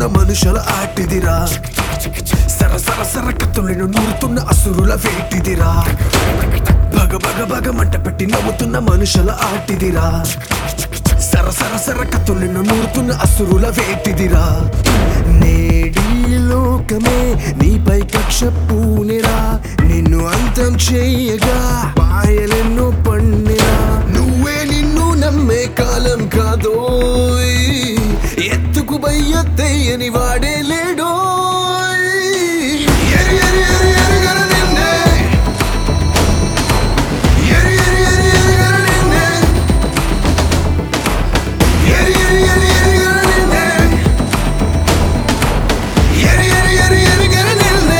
నవ్వుతున్న మనుషుల ఆటిదిరా సర సర సర కత్తులను నూరుతున్న అసురుల వేటిదిరా భగ భగ భగ మంట పెట్టి నవ్వుతున్న మనుషుల ఆటిదిరా సర సర సర కత్తులను నూరుతున్న అసురుల వేటిదిరా నేడి లోకమే నీపై కక్ష పూనిరా నిన్ను అంతం చేయగా పాయలెన్నో పండిరా నువ్వే నిన్ను నమ్మే కాలం కాదోయ్ ఎత్తుకు బయ్యత్తయ్యని వాడే లేడోయ్ ఎరి ఎరి ఎరి ఎరిగర నిన్నే ఎరి ఎరి ఎరి ఎరిగర నిన్నే ఎరి ఎరి ఎరి ఎరిగర నిన్నే ఎరి ఎరి ఎరి ఎరిగర నిన్నే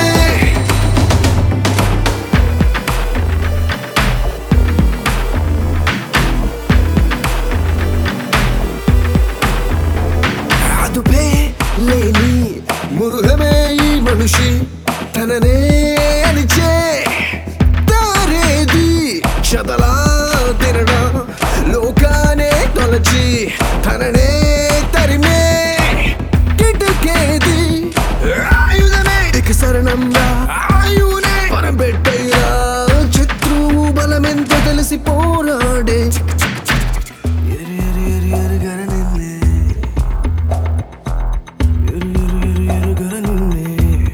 అదుపే లేని మురుగమే ఈ మనిషి తననే అనిచే తారేది చదలా తినడం లోకానే తొలచి తననే తరిమే కిటకేది ఆయుధమే ఇక శరణంగా ఆయునే పరబెట్టయ్యా శత్రువు బలమెంత తెలిసి పోరాడే ఎరి ఎరి ఎరి ఎరుగర నిన్నే ఎరి ఎరి ఎరి ఎరుగర నిన్నే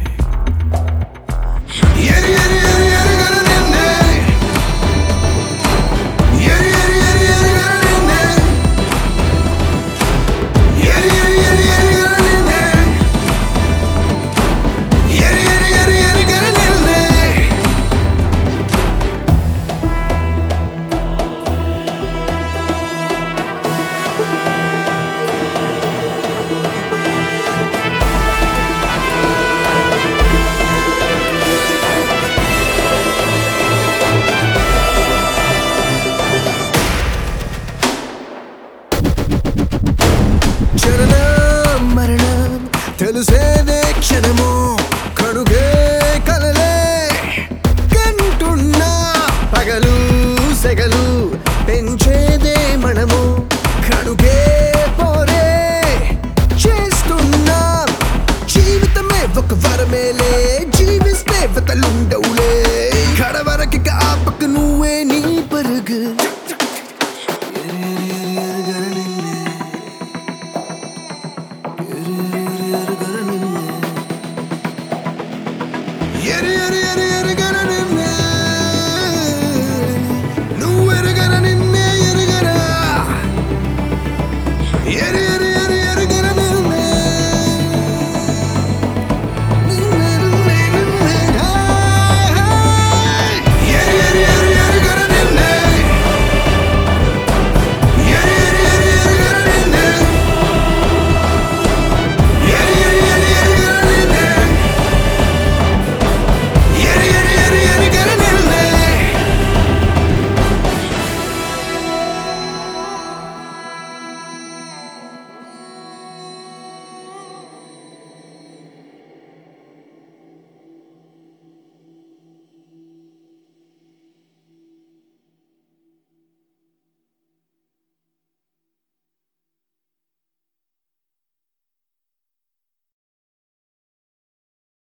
ఎరి ఎరి ఎరి ఎరుగర నిన్నే ఎరి ఎరి ఎరి ఎరుగర నిన్నే ఎరి ఎరి ఎరి ఎరుగర నిన్నే ఎరి ఎరి ఎరి ఎరుగర నిన్నే చరణం మరణం తెలిసేదే క్షణము కడుగే కలలే కంటున్నా పగలు సెగలు పెంచేదే మనము కడుగే పోరే చేస్తున్నా జీవితమే ఒక వరమేలే జీవిస్తే వతలుండవులే